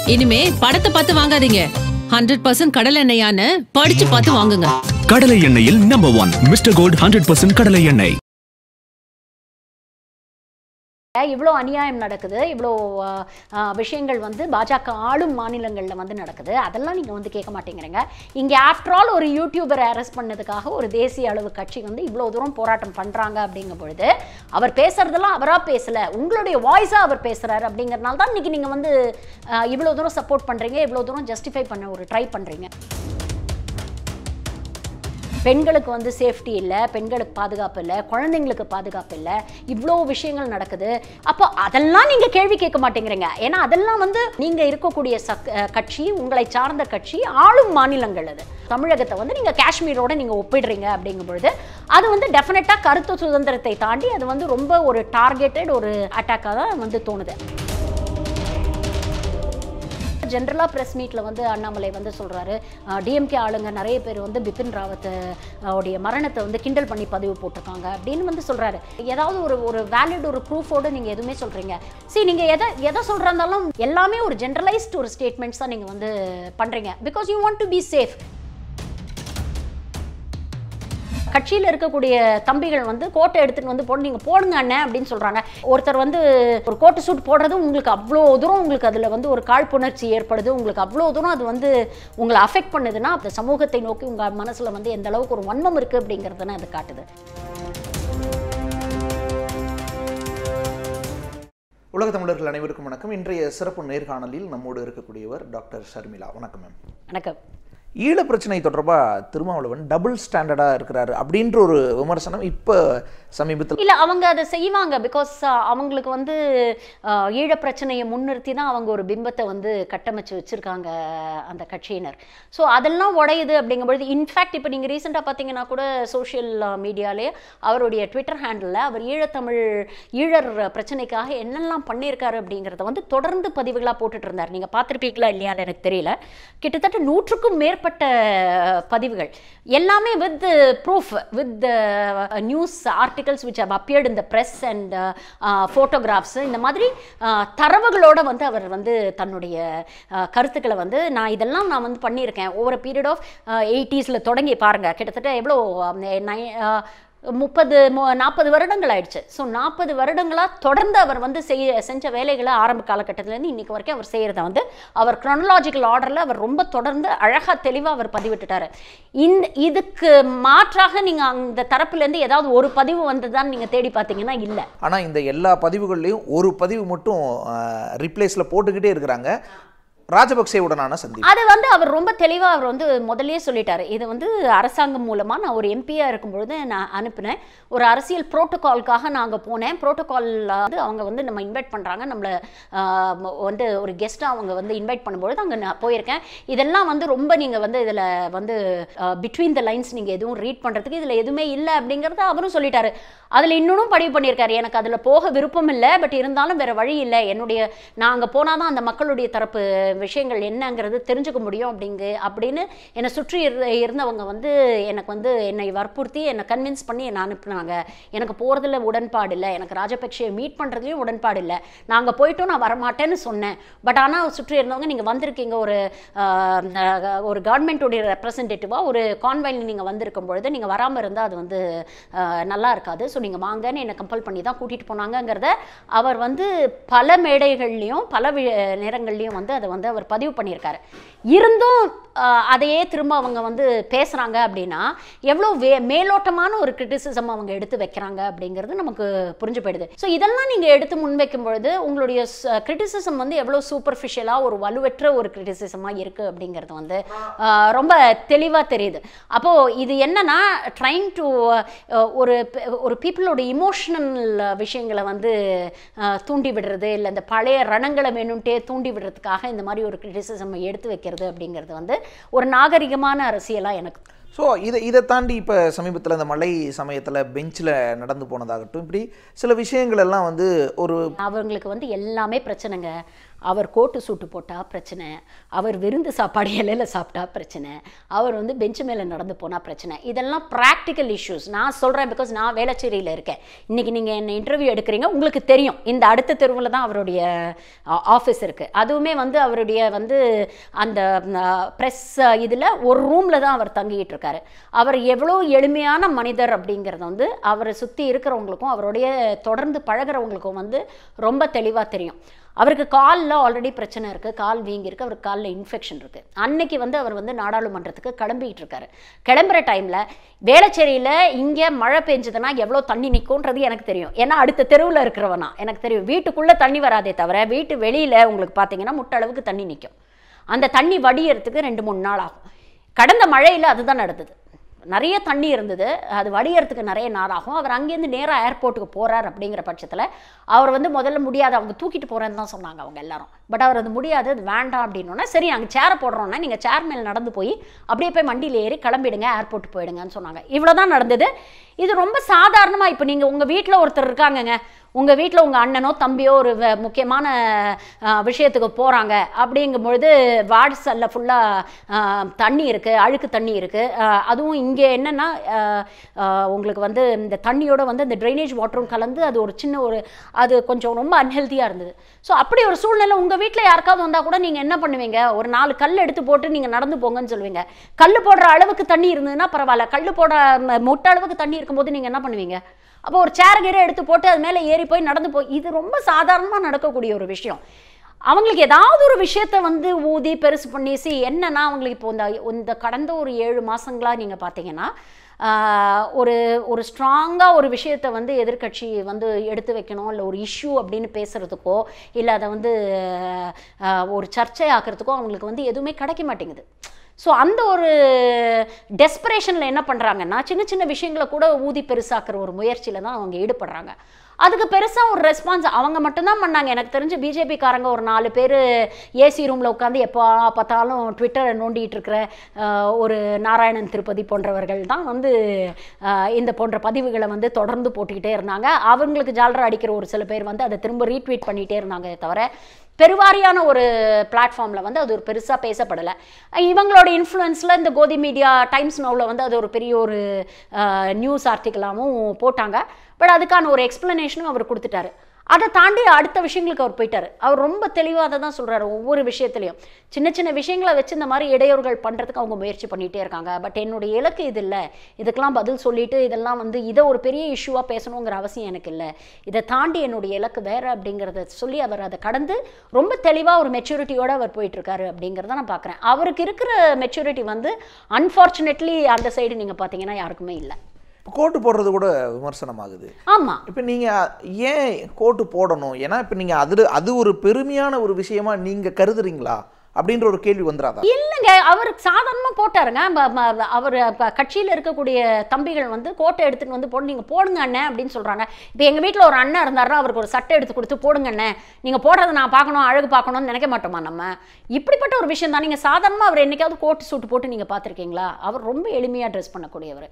இனிமே படத்தை பார்த்து வாங்காதீங்க ஹண்ட்ரட் பர்சன்ட் கடல் எண்ணெயான்னு படிச்சு பார்த்து வாங்குங்க கடலை எண்ணெயில் number one mister gold hundred percent கடலை எண்ணெய் இவ்வளோ அநியாயம் நடக்குது இவ்வளோ அஹ், அஹ், விஷயங்கள் வந்து பாஜக ஆளும் மாநிலங்களில் வந்து நடக்குது அதெல்லாம் நீங்கள் வந்து கேட்க மாட்டேங்கிறீங்க இங்கே ஆஃப்டர் ஆல் ஒரு யூடியூபரை அரெஸ்ட் பண்ணதுக்காக ஒரு தேசிய அளவு கட்சி வந்து இவ்வளோ தூரம் போராட்டம் பண்ணுறாங்க அப்படிங்கும் பொழுது அவர் பேசுறதெல்லாம் அவராக பேசலை உங்களுடைய வாய்ஸாக அவர் பேசுகிறாரு அப்படிங்கிறனால தான் இன்றைக்கி நீங்கள் வந்து அஹ், இவ்வளோ தூரம் சப்போர்ட் பண்ணுறீங்க இவ்வளோ தூரம் ஜஸ்டிஃபை பண்ண ஒரு ட்ரை பண்ணுறீங்க பெண்களுக்கு வந்து சேஃப்டி இல்லை பெண்களுக்கு பாதுகாப்பு இல்லை குழந்தைங்களுக்கு பாதுகாப்பு இல்லை இவ்வளோ விஷயங்கள் நடக்குது அப்போ அதெல்லாம் நீங்கள் கேள்வி கேட்க மாட்டேங்கிறீங்க ஏன்னா அதெல்லாம் வந்து நீங்கள் இருக்கக்கூடிய சக் அஹ் கட்சி உங்களை சார்ந்த கட்சி ஆளும் மாநிலங்கள் அது தமிழகத்தை வந்து நீங்கள் காஷ்மீரோட நீங்கள் ஒப்பிடுறீங்க அப்படிங்கும் பொழுது அது வந்து டெஃபினட்டாக கருத்து சுதந்திரத்தை தாண்டி அது வந்து ரொம்ப ஒரு டார்கெட்டட் ஒரு அட்டாக்காக தான் வந்து தோணுது ஜென்ரலாக ப்ரெஸ் மீட்டில் வந்து அண்ணாமலை வந்து சொல்கிறாரு டிஎம்கே ஆளுங்க நிறைய பேர் வந்து பிபின் ராவத் அஹ், உடைய மரணத்தை வந்து கிண்டல் பண்ணி பதிவு போட்டிருக்காங்க அப்படின்னு வந்து சொல்கிறாரு ஏதாவது ஒரு ஒரு வேலிட் ஒரு ப்ரூஃபோடு நீங்கள் எதுவுமே சொல்கிறீங்க சரி நீங்கள் எதை எதை சொல்கிறதாலும் எல்லாமே ஒரு ஜென்ரலைஸ்ட் ஒரு ஸ்டேட்மெண்ட்ஸ் தான் நீங்கள் வந்து பண்ணுறீங்க because you want to be safe கட்சியில் இருக்கக்கூடிய தம்பிகள் வந்து கோட்டை எடுத்துட்டு வந்து போட்டு நீங்கள் போடுங்க அண்ணன் அப்படின்னு சொல்கிறாங்க ஒருத்தர் வந்து ஒரு கோட்டு சூட் போடுறது உங்களுக்கு அவ்வளோ தூரம் உங்களுக்கு அதில் வந்து ஒரு காழ்ப்புணர்ச்சி ஏற்படுது உங்களுக்கு அவ்வளோ தூரம் அது வந்து உங்களை அஃபெக்ட் பண்ணுதுன்னா அந்த சமூகத்தை நோக்கி உங்கள் மனசில் வந்து எந்த அளவுக்கு ஒரு வன்மம் இருக்குது அப்படிங்கிறதுன்னு அது காட்டுது உலக தமிழர்கள் அனைவருக்கும் வணக்கம் இன்றைய சிறப்பு நேர்காணலில் நம்மோடு இருக்கக்கூடியவர் டாக்டர் ஷர்மிளா வணக்கம் மேம் வணக்கம் ஈழ பிரச்சனை தொடர்பாக திருமாவளவன் டபுள் ஸ்டாண்டர்டாக இருக்கிறாரு அப்படின்ற ஒரு விமர்சனம் இப்போ சமீபத்தில் இல்லை அவங்க அதை செய்வாங்க பிகாஸ் அவங்களுக்கு வந்து அஹ், ஈழ பிரச்சனையை முன்னிறுத்தி தான் அவங்க ஒரு பிம்பத்தை வந்து கட்டமைச்சு வச்சுருக்காங்க அந்த கட்சியினர் ஸோ அதெல்லாம் உடையுது அப்படிங்கும்பொழுது இன்ஃபேக்ட் இப்போ நீங்கள் ரீசெண்டாக பார்த்தீங்கன்னா கூட சோஷியல் மீடியாலே அவருடைய ட்விட்டர் ஹேண்டில் அவர் ஈழத்தமிழ் ஈழர் பிரச்சனைக்காக என்னெல்லாம் பண்ணியிருக்காரு அப்படிங்கிறத வந்து தொடர்ந்து பதிவுகளாக போட்டுட்டு இருந்தார் நீங்கள் பார்த்துருப்பீங்களா இல்லையான்னு எனக்கு தெரியல கிட்டத்தட்ட நூற்றுக்கும் மேற்பட்ட பதிவுகள் எல்லாமே with proof with news articles which have appeared in the press and photographs இந்த மாதிரி uh, தரவுகளோட வந்து அவர் வந்து தன்னுடைய uh, கருத்துக்களை வந்து நான் இதெல்லாம் நான் வந்து பண்ணியிருக்கேன் ஓவர் பீரியட் ஆஃப் எயிட்டிஸில் தொடங்கி பாருங்கள் கிட்டத்தட்ட எவ்வளோ um, nine, uh, முப்பது நாற்பது வருடங்கள் ஆயிடுச்சு ஸோ நாற்பது வருடங்களாக தொடர்ந்து அவர் வந்து செய்ய செஞ்ச வேலைகளை ஆரம்ப காலகட்டத்திலேருந்து இன்னைக்கு வரைக்கும் அவர் செய்கிறத வந்து அவர் chronological ஆர்டரில் அவர் ரொம்ப தொடர்ந்து அழகாக தெளிவாக அவர் பதிவிட்டுட்டாரு இந்த இதுக்கு மாற்றாக நீங்கள் அந்த தரப்புலேருந்து ஏதாவது ஒரு பதிவு வந்ததான்னு நீங்கள் தேடி பார்த்தீங்கன்னா இல்லை ஆனால் இந்த எல்லா பதிவுகள்லையும் ஒரு பதிவு மட்டும் ரிப்ளேஸில் போட்டுக்கிட்டே இருக்கிறாங்க ராஜபக்சேவுடனான சந்திப்பு அது வந்து அவர் ரொம்ப தெளிவாக அவர் வந்து முதல்லயே சொல்லிட்டாரு இது வந்து அரசாங்கம் மூலமாக நான் ஒரு எம்பியாக இருக்கும்பொழுது நான் அனுப்பினேன் ஒரு அரசியல் ப்ரோட்டோகால்காக நான் அங்கே போனேன் ப்ரோட்டோகால் வந்து அவங்க வந்து நம்ம இன்வைட் பண்ணுறாங்க நம்மளை ஆஹ், ம- வந்து ஒரு கெஸ்ட்டாக அவங்க வந்து இன்வைட் பண்ணும்பொழுது அங்கே நான் போயிருக்கேன் இதெல்லாம் வந்து ரொம்ப நீங்கள் வந்து இதில் வந்து பிட்வீன் த லைன்ஸ் நீங்கள் எதுவும் ரீட் பண்ணுறதுக்கு இதில் எதுவுமே இல்லை அப்படிங்கிறத அவரும் சொல்லிட்டாரு அதில் இன்னொன்னும் பதிவு பண்ணியிருக்காரு எனக்கு அதில் போக விருப்பம் இல்லை பட் இருந்தாலும் வேறு வழி இல்லை என்னுடைய நான் அங்கே போனால் தான் அந்த மக்களுடைய தரப்பு விஷயங்கள் என்னங்கிறது தெரிஞ்சுக்க முடியும் அப்படிங்க அப்படின்னு என்னை சுற்றி இரு- இருந்தவங்க வந்து எனக்கு வந்து என்னை வற்புறுத்தி என்னை கன்வின்ஸ் பண்ணி என்னை அனுப்புனாங்க எனக்கு போகிறதுல உடன்பாடு இல்லை எனக்கு ராஜபக்ஷயை மீட் பண்ணுறதுலையும் உடன்பாடு இல்லை நாங்கள் போயிட்டும் நான் வரமாட்டேன்னு சொன்னேன் பட் ஆனால் சுற்றி இருந்தவங்க நீங்கள் வந்திருக்கீங்க ஒரு ஆஹ், ஆஹ், ஒரு கவர்மெண்ட்டுடைய ரெப்ரசன்டேட்டிவாக ஒரு கான்வைல் நீங்கள் வந்திருக்கும் பொழுது நீங்கள் வராமல் இருந்தால் அது வந்து ஆஹ், நல்லா இருக்காது ஸோ நீங்கள் வாங்கன்னு என்னை கம்பல் பண்ணி தான் கூட்டிகிட்டு போனாங்கங்கிறத அவர் வந்து பல மேடைகள்லையும் பல வி- நேரங்கள்லையும் வந்து அதை வந்து அவர் பதிவு பண்ணியிருக்காரு இருந்தும் ஆஹ், அதையே திரும்ப அவங்க வந்து பேசுகிறாங்க அப்படின்னா எவ்வளோ வே மேலோட்டமான ஒரு கிரிட்டிசிசம் அவங்க எடுத்து வைக்கிறாங்க அப்படிங்கிறது நமக்கு புரிஞ்சு போயிடுது ஸோ இதெல்லாம் நீங்கள் எடுத்து முன்வைக்கும் பொழுது உங்களுடைய கிரிட்டிசிசம் வந்து எவ்வளோ சூப்பர்ஃபிஷியலாக ஒரு வலுவற்ற ஒரு கிரிட்டிசிசமாக இருக்குது அப்படிங்கிறது வந்து ஆஹ், ரொம்ப தெளிவாக தெரியுது அப்போது இது என்னன்னா ட்ரைங் டு ஒரு pe- ஒரு பீப்புளோட இமோஷனல் விஷயங்களை வந்து ஆஹ், தூண்டி விடுறது இல்லை இந்த பழைய ரணங்களை வேணும்ட்டே தூண்டி விடுறதுக்காக இந்த மாதிரி ஒரு கிரிட்டிசிசம் எடுத்து வைக்கிறது அப்படிங்கிறது வந்து ஒரு நாகரிகமான அரசியலாக எனக்கு ஸோ இதை இதை தாண்டி இப்போ சமீபத்தில் இந்த மழை சமயத்தில் பெஞ்சில் நடந்து போனதாகட்டும் இப்படி சில விஷயங்கள் எல்லாம் வந்து ஒரு அவங்களுக்கு வந்து எல்லாமே பிரச்சனைங்க அவர் கோட்டு சூட்டு போட்டால் பிரச்சனை அவர் விருந்து சாப்பாடு இலையில சாப்பிட்டா பிரச்சனை அவர் வந்து பெஞ்சு மேலே நடந்து போனால் பிரச்சனை இதெல்லாம் ப்ராக்டிக்கல் இஷ்யூஸ் நான் சொல்கிறேன் பிகாஸ் நான் வேளச்சேரியில் இருக்கேன் இன்றைக்கி நீங்கள் என்ன இன்டர்வியூ எடுக்கிறீங்க உங்களுக்கு தெரியும் இந்த அடுத்த தெருவில் தான் அவருடைய ஆஃபீஸ் இருக்குது அதுவுமே வந்து அவருடைய வந்து அந்த ப்ரெஸ் இதில் ஒரு ரூமில் தான் அவர் தங்கிட்டு இருக்காரு அவர் எவ்வளோ எளிமையான மனிதர் அப்படிங்கிறது வந்து அவரை சுற்றி இருக்கிறவங்களுக்கும் அவருடைய தொடர்ந்து பழகுறவங்களுக்கும் வந்து ரொம்ப தெளிவாக தெரியும் அவருக்கு காலில் ஆல்ரெடி பிரச்சனை இருக்குது கால் வீங்கியிருக்கு அவருக்கு காலில் இன்ஃபெக்ஷன் இருக்குது அன்னைக்கு வந்து அவர் வந்து நாடாளுமன்றத்துக்கு கிளம்பிட்டு இருக்காரு கிளம்புற டைமில் வேளச்சேரியில் இங்கே மழை பெஞ்சதுன்னா எவ்வளோ தண்ணி நிற்கும்ன்றது எனக்கு தெரியும் ஏன்னா அடுத்த தெருவில் இருக்கிறவனா எனக்கு தெரியும் வீட்டுக்குள்ளே தண்ணி வராதே தவிர வீட்டு வெளியில் உங்களுக்கு பார்த்தீங்கன்னா முட்டளவுக்கு தண்ணி நிற்கும் அந்த தண்ணி வடியறதுக்கு ரெண்டு மூணு நாள் ஆகும் கடந்த மழையில் அதுதான் நடந்தது நிறைய தண்ணி இருந்தது அது வடியறதுக்கு நிறைய நாள் ஆகும் அவர் அங்கேருந்து நேராக ஏர்போர்ட்டுக்கு போகிறார் அப்படிங்கிற பட்சத்தில் அவர் வந்து முதல்ல முடியாது அவங்க தூக்கிட்டு போகிறேன்னு தான் சொன்னாங்க அவங்க எல்லாரும் பட் அவர் அது முடியாது அது வேண்டாம் அப்படின்னோன்னா சரி நாங்கள் சேரை போடுறோன்னா நீங்கள் சேர் மேல் நடந்து போய் அப்படியே போய் வண்டியில் ஏறி கிளம்பிடுங்க ஏர்போர்ட் போயிடுங்கன்னு சொன்னாங்க இவ்வளோ தான் நடந்தது இது ரொம்ப சாதாரணமாக இப்போ நீங்கள் உங்கள் வீட்டில் ஒருத்தர் இருக்காங்கங்க உங்கள் வீட்டில் உங்கள் அண்ணனோ தம்பியோ ஒரு வ- முக்கியமான அஹ், விஷயத்துக்கு போகிறாங்க அப்படிங்கும் பொழுது வாட்ஸல்ல ஃபுல்லாக தண்ணி இருக்குது அழுக்கு தண்ணி இருக்குது அதுவும் இங்கே என்னென்னா உங்களுக்கு வந்து இந்த தண்ணியோட வந்து இந்த ட்ரைனேஜ் வாட்டரும் கலந்து அது ஒரு சின்ன ஒரு அது கொஞ்சம் ரொம்ப அன்ஹெல்த்தியாக இருந்தது ஸோ அப்படி ஒரு சூழ்நிலை உங்கள் வீட்டில் யாருக்காவது வந்தால் கூட நீங்கள் என்ன பண்ணுவீங்க ஒரு நாலு கல் எடுத்து போட்டு நீங்கள் நடந்து போங்கன்னு சொல்லுவீங்க கல் போடுற அளவுக்கு தண்ணி இருந்ததுன்னா பரவாயில்ல கல் போட ம- முட்டை அளவுக்கு தண்ணி இருக்கும்போது நீங்கள் என்ன பண்ணுவீங்க அப்போ ஒரு சேர் கீரை எடுத்து போட்டு அது மேலே ஏறி போய் நடந்து போய் இது ரொம்ப சாதாரணமாக நடக்கக்கூடிய ஒரு விஷயம் அவங்களுக்கு ஏதாவது ஒரு விஷயத்த வந்து ஊதி பெருசு பண்ணி சி என்னன்னா அவங்களுக்கு இப்போ இந்த இந்த கடந்த ஒரு ஏழு மாசங்களா நீங்கள் பார்த்தீங்கன்னா ஆஹ், ஒரு ஒரு ஸ்ட்ராங்காக ஒரு விஷயத்தை வந்து எதிர்க்கட்சி வந்து எடுத்து வைக்கணும் இல்லை ஒரு இஷ்யூ அப்படின்னு பேசுகிறதுக்கோ இல்லை அதை வந்து ஆஹ், ஒரு சர்ச்சை ஆக்கிறதுக்கோ அவங்களுக்கு வந்து எதுவுமே கிடைக்க மாட்டேங்குது ஸோ அந்த ஒரு டெஸ்பரேஷனில் என்ன பண்ணுறாங்கன்னா சின்ன சின்ன விஷயங்களை கூட ஊதி பெருசாக்குற ஒரு முயற்சியில் தான் அவங்க ஈடுபடுறாங்க அதுக்கு பெருசாக ஒரு ரெஸ்பான்ஸ் அவங்க மட்டும்தான் பண்ணாங்க எனக்கு தெரிஞ்சு பிஜேபிக்காரங்க ஒரு நாலு பேர் ஏசி ரூமில் உட்காந்து எப்போ பார்த்தாலும் ட்விட்டரை நோண்டிட்டு இருக்கிற ஆஹ், ஒரு நாராயணன் திருப்பதி போன்றவர்கள் தான் வந்து ஆஹ், இந்த போன்ற பதிவுகளை வந்து தொடர்ந்து போட்டுக்கிட்டே இருந்தாங்க அவங்களுக்கு ஜாலரா அடிக்கிற ஒரு சில பேர் வந்து அதை திரும்ப ரீட்வீட் பண்ணிகிட்டே இருந்தாங்க தவிர பெருவாரியான ஒரு பிளாட்ஃபார்மில் வந்து அது ஒரு பெருசாக பேசப்படலை இவங்களோட இன்ஃப்ளூயன்ஸில் இந்த கோதி மீடியா டைம்ஸ் நோவில் வந்து அது ஒரு பெரிய ஒரு நியூஸ் ஆர்டிக்கலாகவும் போட்டாங்க பட் அதுக்கான ஒரு எக்ஸ்ப்ளனேஷனும் அவர் கொடுத்துட்டாரு அதை தாண்டி அடுத்த விஷயங்களுக்கு அவர் போயிட்டார் அவர் ரொம்ப தெளிவாக அதை தான் சொல்கிறாரு ஒவ்வொரு விஷயத்துலையும் சின்ன சின்ன விஷயங்களை வச்சு இந்த மாதிரி இடையூறுகள் பண்ணுறதுக்கு அவங்க முயற்சி பண்ணிகிட்டே இருக்காங்க பட் என்னுடைய இலக்கு இது இல்லை இதுக்கெல்லாம் பதில் சொல்லிட்டு இதெல்லாம் வந்து இதை ஒரு பெரிய இஷ்யூவாக பேசணுங்கிற அவசியம் எனக்கு இல்லை இதை தாண்டி என்னுடைய இலக்கு வேறு அப்படிங்கிறத சொல்லி அவர் அதை கடந்து ரொம்ப தெளிவாக ஒரு மெச்சூரிட்டியோடு அவர் போயிட்டுருக்காரு அப்படிங்கிறத நான் பார்க்குறேன் அவருக்கு இருக்கிற மெச்சூரிட்டி வந்து அன்ஃபார்ச்சுனேட்லி அந்த சைடு நீங்கள் பார்த்தீங்கன்னா யாருக்குமே இல்லை இப்போ கோட்டு போடுறது கூட விமர்சனமாகுது ஆமாம் இப்போ நீங்கள் ஏன் கோட்டு போடணும் ஏன்னா இப்போ நீங்கள் அது அது ஒரு பெருமையான ஒரு விஷயமா நீங்கள் கருதுறீங்களா அப்படின்ற ஒரு கேள்வி வந்துடாதா இல்லைங்க அவர் சாதாரணமாக போட்டாருங்க ம- ம- அவர் கட்சியில் இருக்கக்கூடிய தம்பிகள் வந்து கோட்டை எடுத்துட்டு வந்து போடு நீங்கள் போடுங்க அண்ணன் அப்படின்னு சொல்கிறாங்க இப்போ எங்கள் வீட்டில் ஒரு அண்ணன் இருந்தாருன்னா அவருக்கு ஒரு சட்டை எடுத்து கொடுத்து போடுங்க அண்ணன் நீங்கள் போடுறதை நான் பார்க்கணும் அழகு பார்க்கணும்னு நினைக்க மாட்டோமா நம்ம இப்படிப்பட்ட ஒரு விஷயம் தான் நீங்கள் சாதாரணமாக அவர் என்னைக்காவது கோட்டு சூட்டு போட்டு நீங்கள் பார்த்துருக்கீங்களா அவர் ரொம்ப எளிமையாக ட்ரெஸ் பண்ணக்கூடியவர்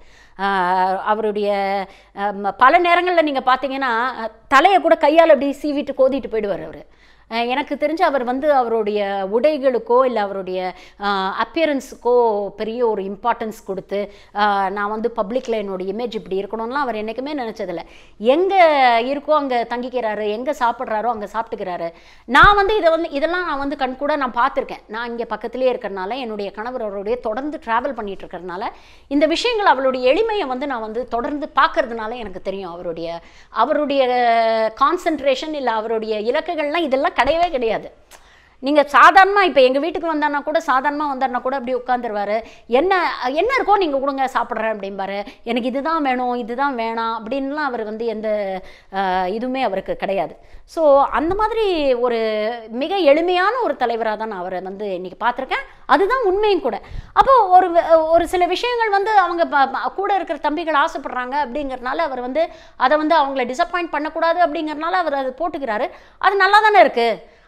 ஆஹ் அவருடைய ஆஹ் ம- பல நேரங்களில் நீங்கள் பார்த்தீங்கன்னா அஹ், தலையை கூட கையால் அப்படி சீவிட்டு கோதிட்டு போயிடுவார் அவர் அஹ் எனக்கு தெரிஞ்சு அவர் வந்து அவருடைய உடைகளுக்கோ இல்லை அவருடைய அப்பியரன்ஸுக்கோ பெரிய ஒரு இம்பார்ட்டன்ஸ் கொடுத்து அஹ், நான் வந்து பப்ளிக்கில் என்னோட இமேஜ் இப்படி இருக்கணும்லாம் அவர் என்றைக்குமே நினச்சதில்ல எங்கே இருக்கோ அங்கே தங்கிக்கிறாரு எங்கே சாப்பிட்றாரோ அங்கே சாப்பிட்டுக்கிறாரு நான் வந்து இதை வந்து இதெல்லாம் நான் வந்து கண் கூட நான் பார்த்துருக்கேன் நான் இங்கே பக்கத்துலேயே இருக்கிறனால என்னுடைய கணவர் அவருடைய தொடர்ந்து ட்ராவல் பண்ணிட்டு இருக்கிறனால இந்த விஷயங்கள் அவளுடைய எளிமையை வந்து நான் வந்து தொடர்ந்து பார்க்கறதுனால எனக்கு தெரியும் அவருடைய அவருடைய கான்சென்ட்ரேஷன் இல்லை அவருடைய இலக்குகள்லாம் இதெல்லாம் கிடையவே கிடையாது நீங்கள் சாதாரணமாக இப்போ எங்கள் வீட்டுக்கு வந்தான்னா கூட சாதாரணமாக வந்தாருன்னா கூட அப்படி உட்காந்துருவாரு என்ன என்ன இருக்கோ நீங்கள் கொடுங்க சாப்பிட்றேன் அப்படிம்பாரு எனக்கு இதுதான் வேணும் இதுதான் வேணாம் அப்படின்லாம் அவர் வந்து எந்த அஹ், இதுவுமே அவருக்கு கிடையாது ஸோ அந்த மாதிரி ஒரு மிக எளிமையான ஒரு தலைவராக தான் நான் அவரை வந்து இன்னைக்கு பார்த்துருக்கேன் அதுதான் உண்மையும் கூட அப்போ ஒரு வி- ஒரு சில விஷயங்கள் வந்து அவங்க ப- ப- கூட இருக்கிற தம்பிகள் ஆசைப்படுறாங்க அப்படிங்கறதுனால அவர் வந்து அதை வந்து அவங்கள டிசப்பாயிண்ட் பண்ணக்கூடாது அப்படிங்கறதுனால அவர் அது போட்டுக்கிறாரு அது நல்லா தானே இருக்குது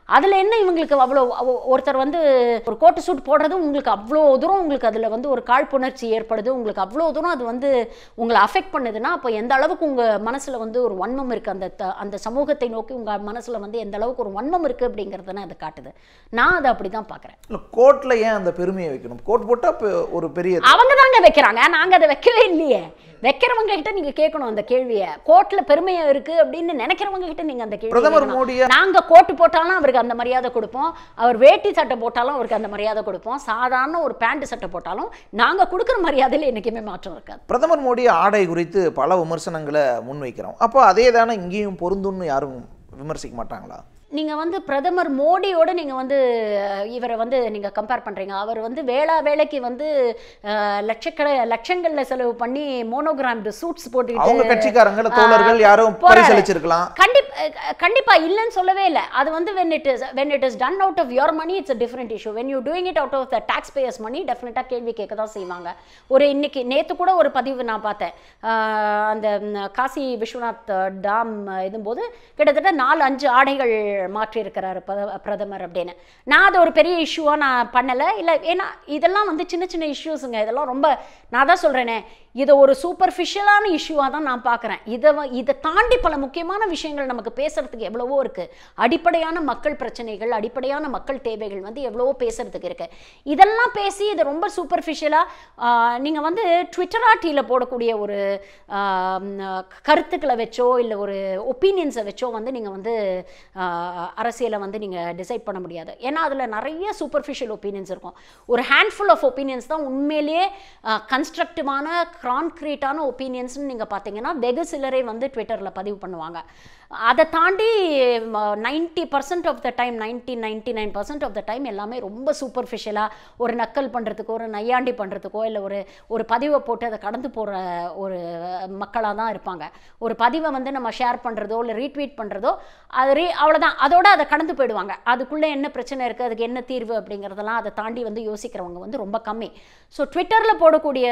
அதில் என்ன இவங்களுக்கு அவ்வளோ அவ- ஒருத்தர் வந்து ஒரு கோட்டு சூட் போடுறது உங்களுக்கு அவ்வளோ தூரம் உங்களுக்கு அதில் வந்து ஒரு காழ்ப்புணர்ச்சி ஏற்படுது உங்களுக்கு அவ்வளோ தூரம் அது வந்து உங்களை அஃபெக்ட் பண்ணுதுன்னா அப்போ எந்த அளவுக்கு உங்கள் மனசில் வந்து ஒரு வன்மம் இருக்குது அந்த த- அந்த சமூகத்தை நோக்கி உங்கள் மனசில் வந்து எந்த அளவுக்கு ஒரு வன்மம் இருக்குது அப்படிங்கிறதுன்னு அது காட்டுது நான் அதை அப்படி தான் பார்க்குறேன் இல்லை கோர்ட்டில் ஏன் அந்த பெருமையை வைக்கணும் கோர்ட் போட்டால் ஒரு பெரிய அவங்க தாங்க வைக்கிறாங்க நாங்க அதை வைக்கவே இல்லையே வைக்கிறவங்க கிட்ட நீங்க கேட்கணும் அந்த கேள்வியை கோர்ட்ல பெருமையா இருக்கு அப்படின்னு நினைக்கிறவங்க கிட்ட நீங்க அந்த கேள்வி பிரதமர் கேட்கணும். மோடியா- நாங்க கோட்டு போட்டாலும் அவருக்கு அந்த மரியாதை கொடுப்போம் அவர் வேட்டி சட்டை போட்டாலும் அவருக்கு அந்த மரியாதை கொடுப்போம் சாதாரண ஒரு பேண்ட் சட்டை போட்டாலும் நாங்க கொடுக்குற மரியாதையில என்னைக்குமே மாற்றம் இருக்காது பிரதமர் மோடி ஆடை குறித்து பல விமர்சனங்களை முன்வைக்கிறோம் அப்போ அதே தானே இங்கேயும் பொருந்தும்னு யாரும் விமர்சிக்க மாட்டாங்களா நீங்க வந்து பிரதமர் மோடியோட நீங்க வந்து அஹ், இவரை வந்து நீங்க கம்பேர் பண்றீங்க அவர் வந்து வேளா வேலைக்கு வந்து அஹ், லட்சக்கண லட்சங்கள்ல செலவு பண்ணி மோனோகிராம் சூட்ஸ் போட்டுக்கிட்டு அவங்க கட்சிக்காரங்கள தோழர்கள் யாரும் போறாரு. பரிசளிச்சிருக்கலாம் கண்டிப் அஹ் கண்டிப்பா இல்லைன்னு சொல்லவே இல்லை அது வந்து when it is when it is done out of your money it's a different issue when you doing it out of the taxpayers money டெஃபினட்டாக கேள்வி கேட்க தான் செய்வாங்க ஒரு இன்னைக்கு நேத்து கூட ஒரு பதிவு நான் பார்த்தேன் ஆஹ் அந்த ம், காசி விஸ்வநாத் டாம் இதும்போது கிட்டத்தட்ட நாலு அஞ்சு ஆடைகள் மாற்றியிருக்கிறாரு பிரத- பிரதமர் அப்படின்னு நான் அதை ஒரு பெரிய இஷ்யூவாக நான் பண்ணலை இல்லை ஏன்னா இதெல்லாம் வந்து சின்ன சின்ன இஷ்யூஸுங்க இதெல்லாம் ரொம்ப நான் தான் சொல்கிறேனே இதை ஒரு சூப்பர்ஃபிஷியலான இஷ்யூவாக தான் நான் பார்க்குறேன் இதை வ- இதை தாண்டி பல முக்கியமான விஷயங்கள் நமக்கு பேசுறதுக்கு எவ்வளவோ இருக்குது அடிப்படையான மக்கள் பிரச்சனைகள் அடிப்படையான மக்கள் தேவைகள் வந்து எவ்வளவோ பேசுறதுக்கு இருக்கு இதெல்லாம் பேசி இதை ரொம்ப சூப்பர்ஃபிஷியலாக நீங்கள் வந்து ட்விட்டராட்டியில் போடக்கூடிய ஒரு ஆம், கருத்துக்களை வச்சோ இல்லை ஒரு ஒப்பீனியன்ஸை வச்சோ வந்து நீங்கள் வந்து ஆஹ், அரசியலை வந்து நீங்கள் டிசைட் பண்ண முடியாது ஏன்னா அதில் நிறைய சூப்பர்ஃபிஷியல் ஒப்பீனியன்ஸ் இருக்கும் ஒரு ஹேண்ட்ஃபுல் ஆஃப் ஒப்பீனியன்ஸ் தான் உண்மையிலேயே கன்ஸ்ட்ரக்டிவான கான்க்ரீட்டான ஒப்பீனியன்ஸ்னு நீங்கள் பார்த்தீங்கன்னா வெகு சிலரே வந்து ட்விட்டரில் பதிவு பண்ணுவாங்க அதை தாண்டி ninety percent of the time ninety ninety nine percent of the time எல்லாமே ரொம்ப சூப்பர்ஃபிஷியலாக ஒரு நக்கல் பண்ணுறதுக்கோ ஒரு நையாண்டி பண்ணுறதுக்கோ இல்லை ஒரு ஒரு பதிவை போட்டு அதை கடந்து போகிற ஒரு மக்களாக தான் இருப்பாங்க ஒரு பதிவை வந்து நம்ம ஷேர் பண்ணுறதோ இல்லை ரீட்வீட் பண்ணுறதோ அது ரீ அவ்வளோதான் அதோட அதை கடந்து போயிடுவாங்க அதுக்குள்ளே என்ன பிரச்சனை இருக்குது அதுக்கு என்ன தீர்வு அப்படிங்கிறதெல்லாம் அதை தாண்டி வந்து யோசிக்கிறவங்க வந்து ரொம்ப கம்மி ஸோ ட்விட்டரில் போடக்கூடிய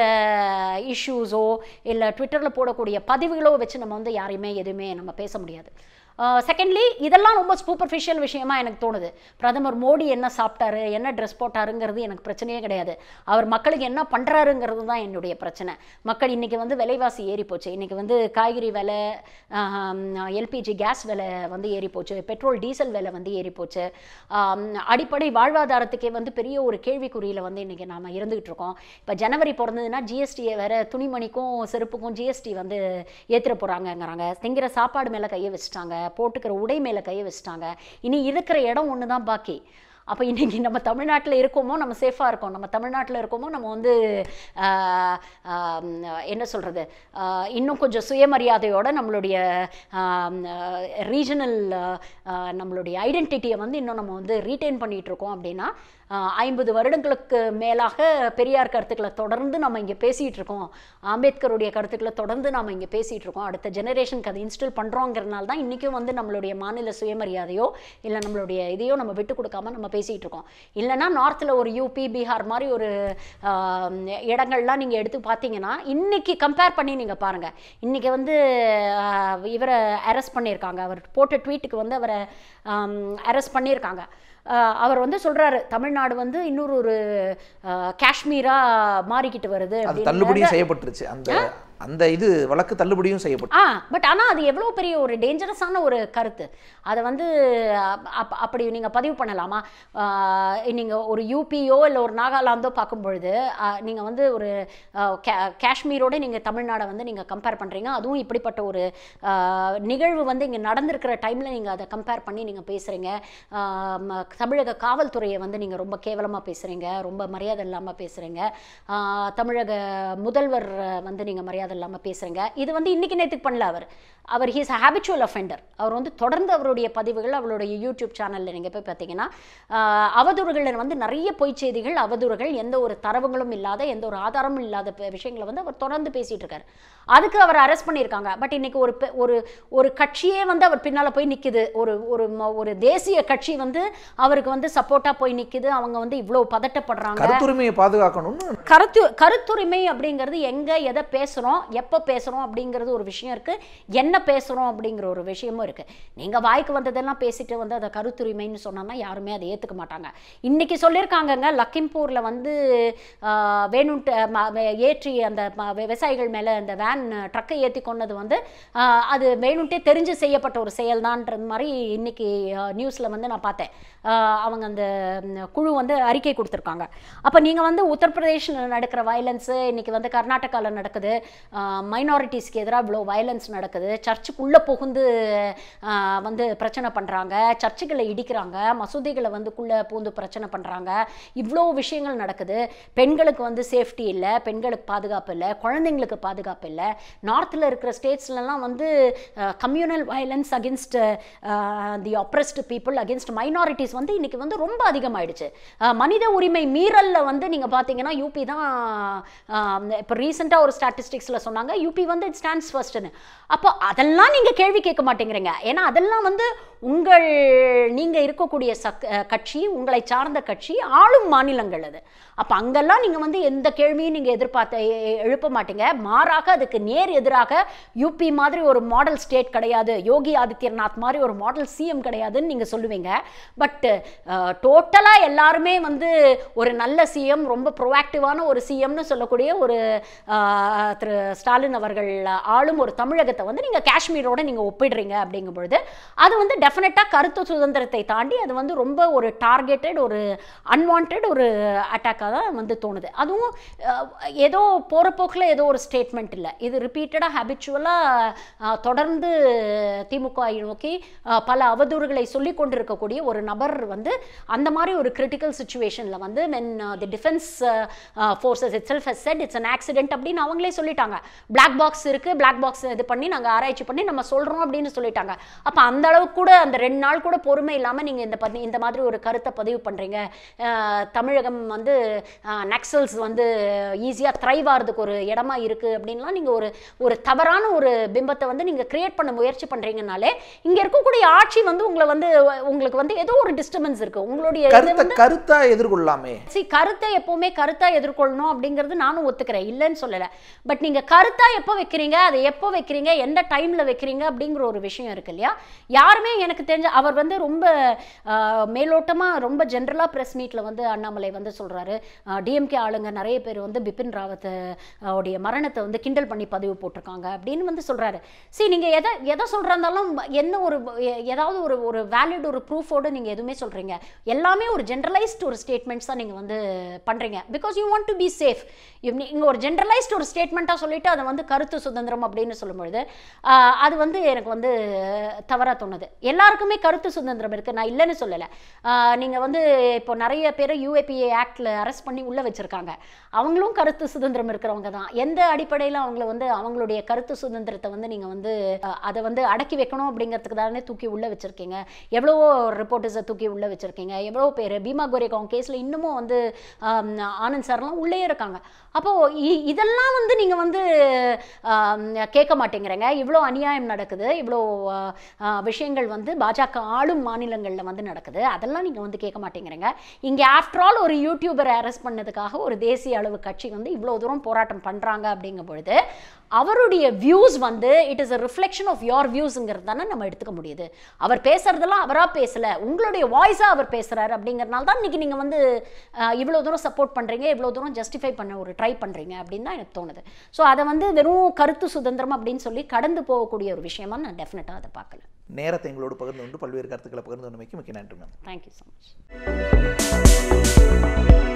இஷ்யூஸோ இல்லை ட்விட்டரில் போடக்கூடிய பதிவுகளோ வச்சு நம்ம வந்து யாரையுமே எதுவுமே நம்ம பேச முடியாது செகண்ட்லி இதெல்லாம் ரொம்ப சூப்பர்ஃபிஷியல் விஷயமா எனக்கு தோணுது பிரதமர் மோடி என்ன சாப்பிட்டாரு என்ன ட்ரெஸ் போட்டாருங்கிறது எனக்கு பிரச்சனையே கிடையாது அவர் மக்களுக்கு என்ன பண்ணுறாருங்கிறது தான் என்னுடைய பிரச்சனை மக்கள் இன்றைக்கி வந்து விலைவாசி ஏறி போச்சு இன்றைக்கி வந்து காய்கறி விலை எல்பிஜி கேஸ் விலை வந்து ஏறி போச்சு பெட்ரோல் டீசல் விலை வந்து ஏறி போச்சு ஆம், அடிப்படை வாழ்வாதாரத்துக்கே வந்து பெரிய ஒரு கேள்விக்குறியில் வந்து இன்றைக்கி நாம் இருந்துகிட்டு இருக்கோம் இப்போ ஜனவரி பிறந்ததுன்னா ஜிஎஸ்டியை வேற துணிமணிக்கும் செருப்புக்கும் ஜிஎஸ்டி வந்து ஏற்றுற போகிறாங்கங்கிறாங்க திங்கிற சாப்பாடு மேலே கையை வச்சுட்டாங்க போட்டுக்கிற உடை மேலே கையை வச்சுட்டாங்க இனி இருக்கிற இடம் ஒன்று தான் பாக்கி அப்போ இன்னைக்கு நம்ம தமிழ்நாட்டில் இருக்கோமோ நம்ம சேஃபாக இருக்கோம் நம்ம தமிழ்நாட்டில் இருக்கோமோ நம்ம வந்து ஆஹ், ஆம், என்ன சொல்கிறது இன்னும் கொஞ்சம் சுயமரியாதையோட நம்மளுடைய ரீஜனல் நம்மளுடைய ஐடென்டிட்டியை வந்து இன்னும் நம்ம வந்து ரீட்டைன் பண்ணிகிட்டு இருக்கோம் அப்படின்னா ஐம்பது வருடங்களுக்கு மேலாக பெரியார் கருத்துக்களை தொடர்ந்து நம்ம இங்கே பேசிகிட்டு இருக்கோம் அம்பேத்கருடைய கருத்துக்களை தொடர்ந்து நம்ம இங்கே பேசிகிட்டு இருக்கோம் அடுத்த ஜெனரேஷனுக்கு அதை இன்ஸ்டில் பண்ணுறோங்கிறனால தான் இன்றைக்கும் வந்து நம்மளுடைய மாநில சுயமரியாதையோ இல்லை நம்மளுடைய இதையோ நம்ம விட்டு கொடுக்காம நம்ம பேசிகிட்டு இருக்கோம் இல்லைன்னா நார்த்தில் ஒரு யூபி பீகார் மாதிரி ஒரு ஆஹ், இடங்கள்லாம் நீங்கள் எடுத்து பார்த்தீங்கன்னா இன்னைக்கு கம்பேர் பண்ணி நீங்கள் பாருங்கள் இன்றைக்கி வந்து ஆஹ், இவரை அரெஸ்ட் பண்ணியிருக்காங்க அவர் போட்ட ட்வீட்டுக்கு வந்து அவரை அரெஸ்ட் பண்ணியிருக்காங்க ஆஹ் அவர் வந்து சொல்றாரு தமிழ்நாடு வந்து இன்னொரு ஒரு ஆஹ், காஷ்மீரா மாறிக்கிட்டு வருது அது அப்படின்னு. தள்ளுபடியும் செய்யப்பட்டுருச்சு அந்த அந்த இது வழக்கு தள்ளுபடியும் செய்யப்பட்டு ஆ பட் ஆனால் அது எவ்வளோ பெரிய ஒரு டேஞ்சரஸான ஒரு கருத்து அதை வந்து அப்- அப்- அப்படி நீங்கள் பதிவு பண்ணலாமா நீங்கள் ஒரு யூபியோ இல்லை ஒரு நாகாலாந்தோ பார்க்கும் பொழுது நீங்கள் வந்து ஒரு ஆ, கா- காஷ்மீரோட நீங்கள் தமிழ்நாடை வந்து நீங்கள் கம்பேர் பண்ணுறீங்க அதுவும் இப்படிப்பட்ட ஒரு ஆ, நிகழ்வு வந்து இங்கே நடந்திருக்கிற டைமில் நீங்கள் அதை கம்பேர் பண்ணி நீங்கள் பேசுகிறீங்க தமிழக காவல்துறையை வந்து நீங்கள் ரொம்ப கேவலமாக பேசுகிறீங்க ரொம்ப மரியாதை இல்லாமல் பேசுகிறீங்க தமிழக முதல்வர் வந்து நீங்கள் மரியாதை இல்லாமல் பேசுகிறீங்க இது வந்து இன்னைக்கு நேற்றுக்கு பண்ணல அவர் அவர் ஹீஸ் ஹேபிச்சுவல் அஃபெண்டர் அவர் வந்து தொடர்ந்து அவருடைய பதிவுகள் அவருடைய யூடியூப் சேனலில் நீங்கள் போய் பார்த்தீங்கன்னா ஆஹ், அவதூறுகளில் வந்து நிறைய பொய்ச் செய்திகள் அவதூறுகள் எந்த ஒரு தரவுகளும் இல்லாத எந்த ஒரு ஆதாரமும் இல்லாத ப- விஷயங்களை வந்து அவர் தொடர்ந்து பேசிட்டு இருக்காரு அதுக்கு அவர் அரெஸ்ட் பண்ணியிருக்காங்க பட் இன்னைக்கு ஒரு பெ- ஒரு ஒரு கட்சியே வந்து அவர் பின்னால் போய் நிற்குது ஒரு ஒரு ம- ஒரு தேசிய கட்சி வந்து அவருக்கு வந்து சப்போர்ட்டாக போய் நிற்குது அவங்க வந்து இவ்வளோ பதட்டப்படுறாங்க கருத்துரிமையை பாதுகாக்கணும்னு கருத்து கருத்துரிமை அப்படிங்கிறது எங்க எதை பேசுறோம் பேசுகிறோம் எப்போ பேசுகிறோம் அப்படிங்கிறது ஒரு விஷயம் இருக்குது என்ன பேசுகிறோம் அப்படிங்கிற ஒரு விஷயமும் இருக்குது நீங்கள் வாய்க்கு வந்ததெல்லாம் பேசிட்டு வந்து அதை கருத்துரிமைன்னு சொன்னோன்னா யாருமே அதை ஏற்றுக்க மாட்டாங்க இன்றைக்கி சொல்லியிருக்காங்கங்க லக்கிம்பூரில் வந்து ஆஹ், வேணுன்ட்டு ம- வே- ஏற்றி அந்த ம- விவசாயிகள் மேலே அந்த வேன் ட்ரக்கை ஏற்றி கொண்டது வந்து ஆஹ், அது வேணுன்ட்டே தெரிஞ்சு செய்யப்பட்ட ஒரு செயல்தான்ன்றது மாதிரி இன்னைக்கு நியூஸில் வந்து நான் பார்த்தேன் ஆஹ், அவங்க அந்த ம், குழு வந்து அறிக்கை கொடுத்துருக்காங்க அப்போ நீங்கள் வந்து உத்தரப்பிரதேஷில் நடக்கிற வயலன்ஸு இன்னைக்கு வந்து கர்நாடகாவில் நடக்குது மைனாரிட்டிஸ்க்கு எதிராக இவ்வளோ வயலன்ஸ் நடக்குது சர்ச்சுக்குள்ளே புகுந்து ஆஹ், வந்து பிரச்சனை பண்ணுறாங்க சர்ச்சுகளை இடிக்கிறாங்க மசூதிகளை வந்து குள்ளே பூந்து பிரச்சனை பண்ணுறாங்க இவ்வளோ விஷயங்கள் நடக்குது பெண்களுக்கு வந்து சேஃப்டி இல்லை பெண்களுக்கு பாதுகாப்பு இல்லை குழந்தைங்களுக்கு பாதுகாப்பு இல்லை நார்த்தில் இருக்கிற ஸ்டேட்ஸ்லலாம் வந்து communal violence against the oppressed people against minorities வந்து இன்னைக்கு வந்து ரொம்ப அதிகமாயிடுச்சு அஹ், மனித உரிமை மீறல்ல வந்து நீங்கள் பார்த்தீங்கன்னா யூபி தான் இப்போ ரீசெண்டாக ஒரு ஸ்டாட்டிஸ்டிக்ஸில் சொன்னாங்க யூபி வந்து இட் ஸ்டாண்ட்ஸ் ஃபர்ஸ்ட்னு அப்போ அதெல்லாம் நீங்கள் கேள்வி கேட்க மாட்டேங்கிறீங்க ஏன்னா அதெல்லாம் வந்து உங்கள் நீங்கள் இருக்கக்கூடிய சக் அஹ், கட்சி உங்களை சார்ந்த கட்சி ஆளும் மாநிலங்கள் அது அப்போ அங்கெல்லாம் நீங்கள் வந்து எந்த கேள்வியும் நீங்கள் எதிர்பார்த்த எ- எ- எழுப்ப மாட்டீங்க மாறாக அதுக்கு நேர் எதிராக யூபி மாதிரி ஒரு மாடல் ஸ்டேட் கிடையாது யோகி ஆதித்யநாத் மாதிரி ஒரு மாடல் சிஎம் கிடையாதுன்னு நீங்கள் சொல்லுவீங்க பட் டோட்டலாக எல்லாருமே வந்து ஒரு நல்ல சிஎம் ரொம்ப ப்ரோஆக்டிவான ஒரு சிஎம்னு சொல்லக்கூடிய ஒரு அஹ், திரு ஸ்டாலின் அவர்கள் ஆளும் ஒரு தமிழகத்தை வந்து நீங்கள் காஷ்மீரோட நீங்கள் ஒப்பிடுறீங்க அப்படிங்கும் பொழுது அது வந்து டெஃபினட்டாக கருத்து சுதந்திரத்தை தாண்டி அது வந்து ரொம்ப ஒரு டார்கெட்டட் ஒரு அன்வான்ட் ஒரு அட்டாக்காக தான் வந்து தோணுது அதுவும் அஹ், ஏதோ போகிற போக்கில் ஏதோ ஒரு ஸ்டேட்மெண்ட் இல்லை இது ரிப்பீட்டடாக ஹேபிச்சுவலாக தொடர்ந்து திமுக வை நோக்கி அஹ், பல அவதூறுகளை சொல்லி கொண்டிருக்கக்கூடிய ஒரு நபர் வந்து அந்த மாதிரி ஒரு கிரிட்டிக்கல் சுச்சுவேஷனில் வந்து men the defence forces itself has said it's an accident அப்படின்னு அவங்களே சொல்லிட்டாங்க பிளாக் பாக்ஸ் இருக்குது பிளாக் பாக்ஸ் இது பண்ணி நாங்கள் ஆராய்ச்சி பண்ணி நம்ம சொல்கிறோம் அப்படின்னு சொல்லிட்டாங்க அப்போ அந்த அளவுக்கு கூட அந்த ரெண்டு நாள் கூட பொறுமை இல்லாமல் நீங்கள் இந்த பண்ணி இந்த மாதிரி ஒரு கருத்தை பதிவு பண்ணுறீங்க தமிழகம் வந்து நக்சல்ஸ் வந்து ஈஸியாக த்ரைவ் ஆகிறதுக்கு ஒரு இடமா இருக்குது அப்படின்லாம் நீங்கள் ஒரு ஒரு தவறான ஒரு பிம்பத்தை வந்து நீங்கள் கிரியேட் பண்ண முயற்சி பண்ணுறீங்கனாலே இங்கே இருக்கக்கூடிய ஆட்சி வந்து உங்களை வந்து உங்களுக்கு வந்து ஏதோ ஒரு டிஸ்டர்பன்ஸ் இருக்குது உங்களுடைய இது கருத்தை கருத்தா எதிர்கொள்ளாமே சி கருத்தை எப்பவுமே கருத்தா எதிர்கொள்ளணும் அப்படிங்கிறது நானும் ஒத்துக்கிறேன் இல்லைன்னு சொல்லலை பட் நீங்க கருத்தா எப்போ வைக்கிறீங்க அதை எப்போ வைக்கிறீங்க எந்த டைம்ல வைக்கிறீங்க அப்படிங்கிற ஒரு விஷயம் இருக்கு இல்லையா யாருமே எனக்கு தெரிஞ்ச அவர் வந்து ரொம்ப ஆஹ், மேலோட்டமா ரொம்ப ஜென்ரலா பிரஸ் மீட்ல வந்து அண்ணாமலை வந்து சொல்றாரு டிஎம்கே ஆளுங்க நிறைய பேர் வந்து பிபின் ராவத் ஆஹ், உடைய மரணத்தை வந்து கிண்டல் பண்ணி பதிவு போட்டிருக்காங்க அப்படின்னு வந்து சொல்றாரு சரி நீங்க எதை எதை சொல்றாந்தாலும் என்ன ஒரு எ- ஏதாவது ஒரு ஒரு வேலிட் ஒரு ப்ரூஃபோடு நீங்க எதுவுமே சொல்றீங்க எல்லாமே ஒரு ஜென்ரலைஸ்ட் ஒரு ஸ்டேட்மெண்ட்ஸ் தான் நீங்க வந்து பண்றீங்க because you want to be safe இங்க ஒரு ஜென்ரலைஸ்ட் ஒரு ஸ்டேட்மெண்ட்டாக சொல்லிட்டு அதை வந்து கருத்து சுதந்திரம் அப்படின்னு சொல்லும்பொழுது ஆஹ், அது வந்து எனக்கு வந்து தவறா தோணுது எல்லாருக்குமே கருத்து சுதந்திரம் இருக்கு நான் இல்லைன்னு சொல்லலை ஆஹ், நீங்க வந்து இப்போ நிறைய பேரை யூஏபிஏ ஆக்ட்ல அரெஸ்ட் பண்ணி உள்ள வச்சிருக்காங்க அவங்களும் கருத்து சுதந்திரம் இருக்கிறவங்க தான் எந்த அடிப்படையில் அவங்கள வந்து அவங்களுடைய கருத்து சுதந்திரத்தை வந்து நீங்க வந்து அஹ், அதை வந்து அடக்கி வைக்கணும் அப்படிங்கிறதுக்கு தானே தூக்கி உள்ள வச்சிருக்கீங்க எவ்வளவோ ரிப்போர்ட்டர்ஸை தூக்கி உள்ள வச்சிருக்கீங்க எவ்வளோ பேர் பீமா கோரேகாங் கேஸில் இன்னமும் வந்து ஆம், ஆனந்த் சார்லாம் உள்ளே இருக்காங்க அப்போ இ- இதெல்லாம் வந்து நீங்க வந்து ஆம், கேட்க மாட்டேங்கிறீங்க இவ்வளோ அநியாயம் நடக்குது இவ்வளோ ஆ, ஆ, விஷயங்கள் வந்து பாஜக ஆளும் மாநிலங்கள்ல வந்து நடக்குது அதெல்லாம் நீங்க வந்து கேட்க மாட்டேங்கிறீங்க இங்க ஆஃப்டர் ஆல் ஒரு யூடியூபரை அரெஸ்ட் பண்ணதுக்காக ஒரு தேசிய அளவு கட்சி வந்து இவ்வளோ தூரம் போராட்டம் பண்றாங்க அப்படிங்கும் பொழுது அவருடைய வியூஸ் வந்து it is a reflection of your வியூஸுங்கிறது தானே நம்ம எடுத்துக்க முடியுது அவர் பேசுறதெல்லாம் அவரா பேசல உங்களுடைய வாய்ஸாக அவர் பேசுறாரு அப்படிங்கறதுனால தான் இன்னைக்கு நீங்க வந்து அஹ், இவ்வளவு தூரம் சப்போர்ட் பண்றீங்க இவ்வளவு தூரம் ஜஸ்டிஃபை பண்ண ஒரு ட்ரை பண்றீங்க அப்படின்னு தான் எனக்கு தோணுது ஸோ அதை வந்து வெறும் கருத்து சுதந்திரம் அப்படின்னு சொல்லி கடந்து போகக்கூடிய ஒரு விஷயமா நான் டெஃபினட்டாக அதை பார்க்கல நேரத்தை எங்களோடு பகிர்ந்து கொண்டு பல்வேறு கருத்துக்களை பகிர்ந்து கொண்டமைக்கு மிக்க நன்றி மேம் தேங்க்யூ ஸோ மச்